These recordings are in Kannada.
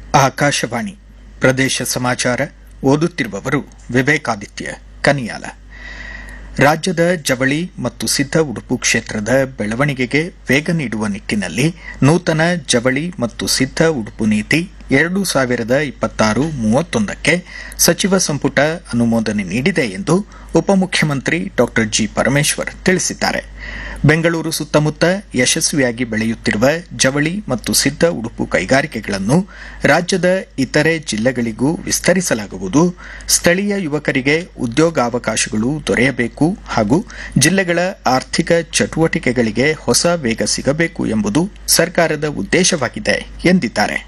ಆಕಾಶವಾಣಿ ಪ್ರದೇಶ ಸಮಾಚಾರ ಓದುತ್ತಿರುವವರು ವಿವೇಕಾದಿತ್ಯ ಕನಿಯಾಲ ರಾಜ್ಯದ ಜವಳಿ ಮತ್ತು ಸಿದ್ಧ ಉಡುಪು ಕ್ಷೇತ್ರದ ಬೆಳವಣಿಗೆಗೆ ವೇಗ ನೀಡುವ ನಿಟ್ಟಿನಲ್ಲಿ ನೂತನ ಜವಳಿ ಮತ್ತು ಸಿದ್ಧ ಉಡುಪು ನೀತಿ ಎರಡು ಸಾವಿರದ ಇಪ್ಪತ್ತಾರು ಮೂವತ್ತೊಂದಕ್ಕೆ ಸಚಿವ ಸಂಪುಟ ಅನುಮೋದನೆ ನೀಡಿದೆ ಎಂದು ಉಪಮುಖ್ಯಮಂತ್ರಿ ಡಾ ಜಿ ಪರಮೇಶ್ವರ್ ತಿಳಿಸಿದ್ದಾರೆ ಬೆಂಗಳೂರು ಸುತ್ತಮುತ್ತ ಯಶಸ್ವಿಯಾಗಿ ಬೆಳೆಯುತ್ತಿರುವ ಜವಳಿ ಮತ್ತು ಸಿದ್ಧ ಉಡುಪು ಕೈಗಾರಿಕೆಗಳನ್ನು ರಾಜ್ಯದ ಇತರೆ ಜಿಲ್ಲೆಗಳಿಗೂ ವಿಸ್ತರಿಸಲಾಗುವುದು ಸ್ಥಳೀಯ ಯುವಕರಿಗೆ ಉದ್ಯೋಗಾವಕಾಶಗಳು ದೊರೆಯಬೇಕು ಹಾಗೂ ಜಿಲ್ಲೆಗಳ ಆರ್ಥಿಕ ಚಟುವಟಿಕೆಗಳಿಗೆ ಹೊಸ ವೇಗ ಸಿಗಬೇಕು ಎಂಬುದು ಸರ್ಕಾರದ ಉದ್ದೇಶವಾಗಿದೆ ಎಂದಿದ್ದಾರೆ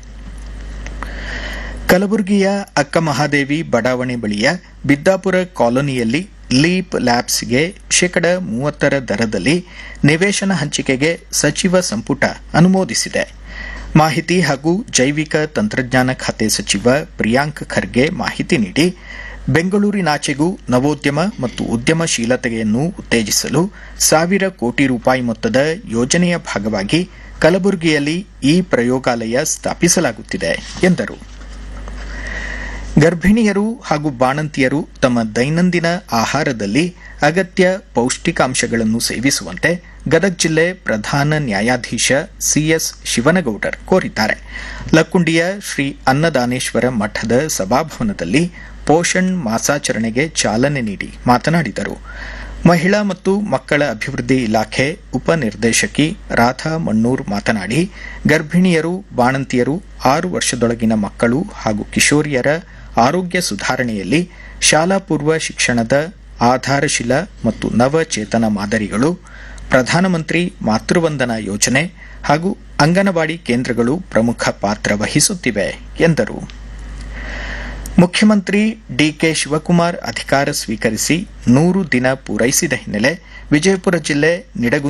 ಕಲಬುರಗಿಯ ಅಕ್ಕಮಹಾದೇವಿ ಬಡಾವಣೆ ಬಳಿಯ ಬಿದ್ದಾಪುರ ಕಾಲೋನಿಯಲ್ಲಿ ಲೀಪ್ ಲ್ಯಾಬ್ಸ್ಗೆ ಶೇಕಡ ಮೂವತ್ತರ ದರದಲ್ಲಿ ನಿವೇಶನ ಹಂಚಿಕೆಗೆ ಸಚಿವ ಸಂಪುಟ ಅನುಮೋದಿಸಿದೆ ಮಾಹಿತಿ ಹಾಗೂ ಜೈವಿಕ ತಂತ್ರಜ್ಞಾನ ಖಾತೆ ಸಚಿವ ಪ್ರಿಯಾಂಕ್ ಖರ್ಗೆ ಮಾಹಿತಿ ನೀಡಿ ಬೆಂಗಳೂರಿನಾಚೆಗೂ ನವೋದ್ಯಮ ಮತ್ತು ಉದ್ಯಮಶೀಲತೆಯನ್ನು ಉತ್ತೇಜಿಸಲು ಸಾವಿರ ಕೋಟಿ ರೂಪಾಯಿ ಮೊತ್ತದ ಯೋಜನೆಯ ಭಾಗವಾಗಿ ಕಲಬುರಗಿಯಲ್ಲಿ ಈ ಪ್ರಯೋಗಾಲಯ ಸ್ಥಾಪಿಸಲಾಗುತ್ತಿದೆ ಎಂದರು ಗರ್ಭಿಣಿಯರು ಹಾಗೂ ಬಾಣಂತಿಯರು ತಮ್ಮ ದೈನಂದಿನ ಆಹಾರದಲ್ಲಿ ಅಗತ್ಯ ಪೌಷ್ಟಿಕಾಂಶಗಳನ್ನು ಸೇವಿಸುವಂತೆ ಗದಗ ಜಿಲ್ಲೆ ಪ್ರಧಾನ ನ್ಯಾಯಾಧೀಶ ಸಿಎಸ್ ಶಿವನಗೌಡರ್ ಕೋರಿದ್ದಾರೆ ಲಕ್ಕುಂಡಿಯ ಶ್ರೀ ಅನ್ನದಾನೇಶ್ವರ ಮಠದ ಸಭಾಭವನದಲ್ಲಿ ಪೋಷಣ್ ಮಾಸಾಚರಣೆಗೆ ಚಾಲನೆ ನೀಡಿ ಮಾತನಾಡಿದರು ಮಹಿಳಾ ಮತ್ತು ಮಕ್ಕಳ ಅಭಿವೃದ್ಧಿ ಇಲಾಖೆ ಉಪನಿರ್ದೇಶಕಿ ರಾಧಾ ಮಣ್ಣೂರ್ ಮಾತನಾಡಿ ಗರ್ಭಿಣಿಯರು ಬಾಣಂತಿಯರು ಆರು ವರ್ಷದೊಳಗಿನ ಮಕ್ಕಳು ಹಾಗೂ ಕಿಶೋರಿಯರ ಆರೋಗ್ಯ ಸುಧಾರಣೆಯಲ್ಲಿ ಶಾಲಾ ಪೂರ್ವ ಶಿಕ್ಷಣದ ಆಧಾರಶಿಲ ಮತ್ತು ನವಚೇತನ ಮಾದರಿಗಳು ಪ್ರಧಾನಮಂತ್ರಿ ಮಾತೃವಂದನಾ ಯೋಜನೆ ಹಾಗೂ ಅಂಗನವಾಡಿ ಕೇಂದ್ರಗಳು ಪ್ರಮುಖ ಪಾತ್ರ ವಹಿಸುತ್ತಿವೆ ಎಂದರು ಮುಖ್ಯಮಂತ್ರಿ ಡಿಕೆ ಶಿವಕುಮಾರ್ ಅಧಿಕಾರ ಸ್ವೀಕರಿಸಿ ನೂರು ದಿನ ಪೂರೈಸಿದ ಹಿನ್ನೆಲೆ ವಿಜಯಪುರ ಜಿಲ್ಲೆ ನಿಡಗು